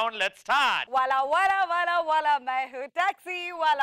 Round let start वाला वाला वाला वाला मैं हूँ टैक्सी वाला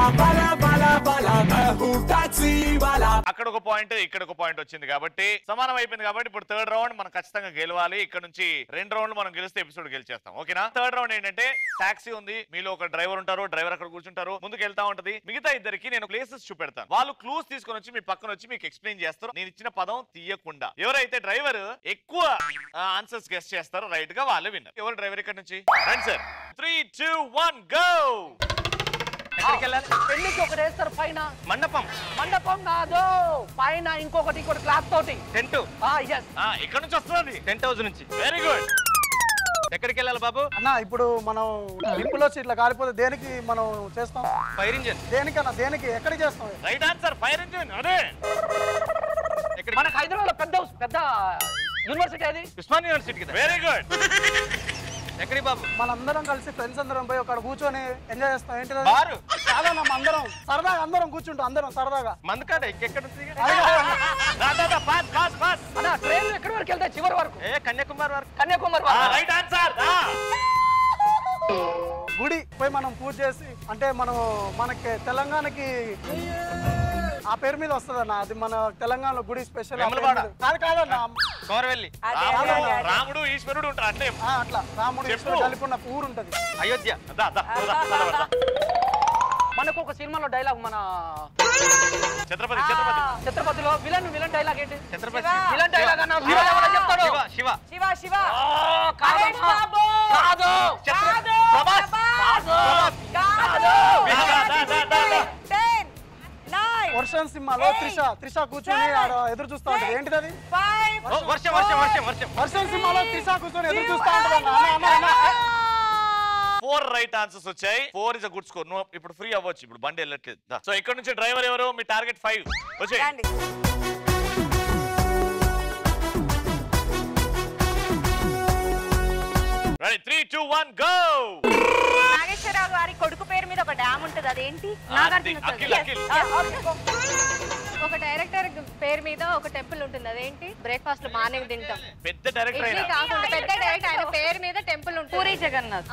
అక్కడ ఒక పాయింట్ ఇక్కడ ఒక పాయింట్ వచ్చింది కాబట్టి సమానం అయిపోయింది కాబట్టి ఇప్పుడు థర్డ్ రౌండ్ మనం ఖచ్చితంగా గెలవాలి ఇక్కడ నుంచి రెండు రౌండ్లు మనం గెలిస్తే ఎపిసోడ్ గెలిచేస్తాం ఓకేనా థర్డ్ రౌండ్ ఏంటంటే టాక్సీ ఉంది మీలో ఒక డ్రైవర్ ఉంటారు డ్రైవర్ అక్కడ కూర్చుంటారు ముందుకు వెళ్తా ఉంటది మిగతా ఇద్దరికి నేను ప్లేసెస్ చూపెడతాను వాళ్ళు క్లూస్ తీసుకొని వచ్చి మీ పక్కన వచ్చి మీకు ఎక్స్ప్లెయిన్ చేస్తారు నేను ఇచ్చిన పదం తీయకుండా ఎవరైతే డ్రైవర్ ఎక్కువ ఆన్సర్స్ గెస్ట్ చేస్తారో రైట్ గా వాళ్ళే విన్నారు ఎవరు డ్రైవర్ ఇక్కడ నుంచి రండి sir three two one go ఎక్కడికి వెళ్ళాలి పెళ్లికి ఒకటి వేస్తారు పైన మండపం మండపం కాదు పైన ఇంకొకటి ఇంకోటి క్లాత్ తోటి టెంట్ ఎస్ ఇక్కడ నుంచి వస్తుంది టెంట్ హౌస్ నుంచి వెరీ గుడ్ ఎక్కడికి వెళ్ళాలి బాబు అన్న ఇప్పుడు మనం లిప్పులో ఇట్లా కాలిపోతే దేనికి మనం చేస్తాం ఫైర్ ఇంజిన్ దేనికన్నా దేనికి ఎక్కడికి చేస్తాం రైట్ ఆన్సర్ ఫైర్ ఇంజిన్ అదే ఎక్కడికి మనకు హైదరాబాద్ లో పెద్ద house, పెద్ద యూనివర్సిటీ అది ఉస్మాన్ యూనివర్సిటీ కదా వెరీ గుడ్ ఎక్కడికి బాబు మనందరం కలిసి ఫ్రెండ్స్ అందరం పోయి అక్కడ కూర్చొని ఎంజాయ్ చేస్తాం ఏంటి బారు కాదన్న మన అందరం సరదాగా అందరం కూర్చుంటాం అందరం సరదాగా మందకాడ ఇంకెక్కడ ఉంది పాస్ పాస్ పాస్ అన్న ట్రైన్ ఎక్కడి వరకు వెళ్తాయి చివరి వరకు ఏ కన్యాకుమారి వరకు కన్యాకుమారి వరకు. రైట్ ఆన్సర్ గుడి పోయి మనం పూజ చేసి అంటే మనం మనకి తెలంగాణకి ఆ పేరు మీద వస్తుంది అన్న అది మన తెలంగాణలో గుడి స్పెషల్ వేములవాడ. కాదు కాదన్న కోరవెల్లి అదే అదే అదే అదే. రాముడు ఈశ్వరుడు ఉంటారు అంటే ఆ, అట్లా రాముడు చెప్పు. ఈశ్వరుడు కలిపి ఉన్న ఊరు ఉంటది అయోధ్య దా, దా, దా, దా, దా, దా. మనకు ఒక సినిమాలో డైలాగ్ మన ఛత్రపతి ఛత్రపతి ఛత్రపతిలో విలన్ విలన్ డైలాగ్ ఏంటి ఛత్రపతి శివ. విలన్ డైలాగ్ అన్న శివ. విలన్ ఎవరో చెప్తాడు శివ శివ శివ శివ ఆ, కాదమ్మా. మహేష్ బాబు. కాదు కాదు ప్రభాస్. ప్రభాస్. కాదు కాదు దా, దా, దా, దా, దా. Ten, nine, వర్షం సినిమాలో Eight, త్రిష త్రిష కూర్చొని ఆడ ఎదురు చూస్తా ఉంటది ఏంటిది అది five, ఓ, వర్షం వర్షం వర్షం వర్షం వర్షం సినిమాలో త్రిష కూర్చొని ఎదురు చూస్తా ఉంటది అన్న అన్న, అన్న, అన్న. ఫోర్ రైట్ ఆన్సర్స్ వచ్చాయి four is a good score నువ్వు ఇప్పుడు ఫ్రీ అవ్వచ్చు ఇప్పుడు బండి వెళ్ళట్లేదు దా. సో ఇక్కడ నుంచి డ్రైవర్ ఎవరు మీ టార్గెట్ ఫైవ్ వచ్చాయి రండి. Ready three two one go Nageswara Rao గారి కొడుకు పేరు మీద ఒక డ్యామ్ ఉంటది అదేంటి అఖిల్ అఖిల్ ఒక డైరెక్టర్ పేరు మీద ఒక టెంపుల్ ఉంటుంది అదేంటి బ్రేక్ఫాస్ట్ లో మార్నింగ్ తింటాం పెద్ద డైరెక్టర్ ఇడ్లీ అయినా కాకుండా పెద్ద డైరెక్టర్ ఆయన పేరు మీద టెంపుల్ ఉంటుంది పూరి జగన్నాథ్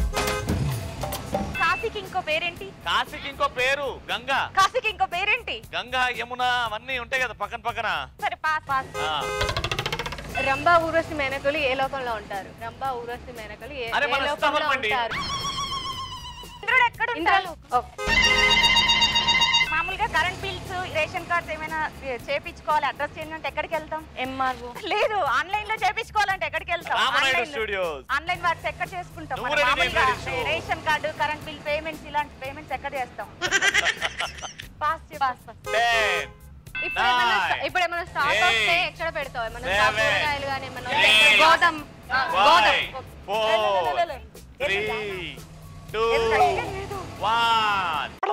కాశీకి ఇంకో పేరేంటి కాశీకి ఇంకో పేరు గంగా కాశీకి ఇంకో పేరేంటి గంగా యమున అవన్నీ ఉంటాయి కదా పక్కన పక్కన సరే పాస్ పాస్ ఆ. రంభా ఊరసి మేనకులు ఏ లోకంలో ఉంటారు రంభా ఊరసి మేనకులు ఏ అరే ఏ మన లోకంలో స్థావరమండి. ఉంటారు ఇంద్రుడు ఎక్కడ ఇంద్రాలు ఓ, మామూలుగా కరెంట్ బిల్స్ రేషన్ కార్డ్స్ ఏమైనా చేపించుకోవాలి అడ్రస్ చేంజ్ అంటే ఎక్కడికి వెళ్తాం ఎంఆర్ఓ లేదు ఆన్లైన్ లో చేపించుకోవాలంటే ఎక్కడికి వెళ్తాం Ramanaidu online studios online works ఎక్కడ చేసుకుంటాం నువ్వు మనం ready, మామూలుగా నేను ready, show. Ration card current bill payments ఇలాంటి పేమెంట్స్ ఎక్కడ చేస్తాం పాస్ పాస్ పాస్ టెన్ ఇప్పుడు ఏమైనా Nine. ఇప్పుడు ఏమైనా స్టాక్ Eight. వస్తే ఎక్కడ పెడతావు ఏమైనా Seven. కూరగాయలు కానీ ఏమైనా Six. గోతం ఆ, గోతం five four three two one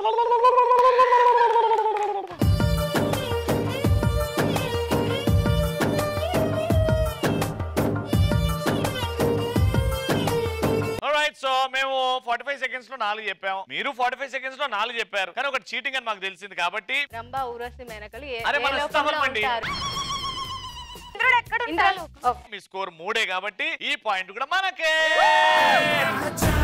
right so మేము ఫార్టీ ఫైవ్ సెకండ్స్ లో నాలుగు చెప్పాము మీరు ఫార్టీ ఫైవ్ సెకండ్స్ లో నాలుగు చెప్పారు కానీ ఒకటి చీటింగ్ అని మాకు తెలిసింది కాబట్టి రంభా ఊరసి మేనకులు ఏ అరే ఏ మన లోకంలో స్థావరమండి. ఉంటారు ఇంద్రుడు ఎక్కడ ఇంద్రాలు ఓ, మీ స్కోర్ మూడే కాబట్టి ఈ పాయింట్ కూడా మనకే